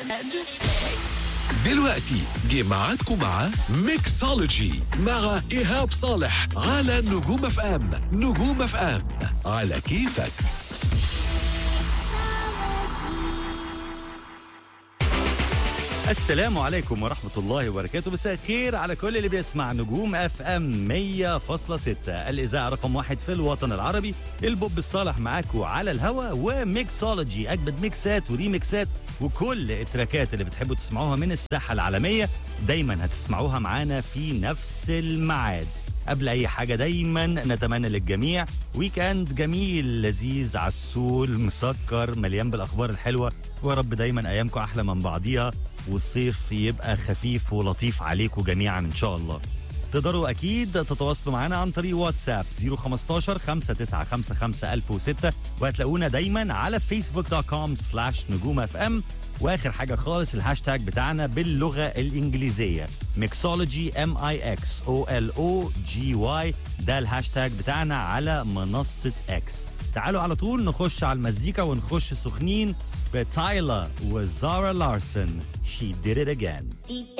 دلوقتي جه ميعادكم مع ميكسولوجي مع إيهاب صالح على نجوم اف ام نجوم اف ام على كيفك السلام عليكم ورحمة الله وبركاته مساء الخير على كل اللي بيسمع نجوم اف ام 100.6 الإذاعة رقم واحد في الوطن العربي البوب الصالح معاكم على الهوا وميكسولوجي أجمد ميكسات وريميكسات وكل التراكات اللي بتحبوا تسمعوها من الساحة العالمية دايما هتسمعوها معانا في نفس الميعاد قبل اي حاجه دايما نتمنى للجميع ويك اند جميل لذيذ عسول مسكر مليان بالاخبار الحلوه ويا رب دايما ايامكم احلى من بعضيها والصيف يبقى خفيف ولطيف عليكم جميعا ان شاء الله تقدروا اكيد تتواصلوا معنا عن طريق واتساب 015 5955 1006 وهتلاقونا دايما على فيسبوك دوت كوم سلاش نجوم اف ام واخر حاجه خالص الهاشتاج بتاعنا باللغه الانجليزيه ميكسولوجي ام اي اكس او ال او جي واي ده الهاشتاج بتاعنا على منصه اكس تعالوا على طول نخش على المزيكا ونخش سخنين بتايلا وزارا لارسون She did it again Deep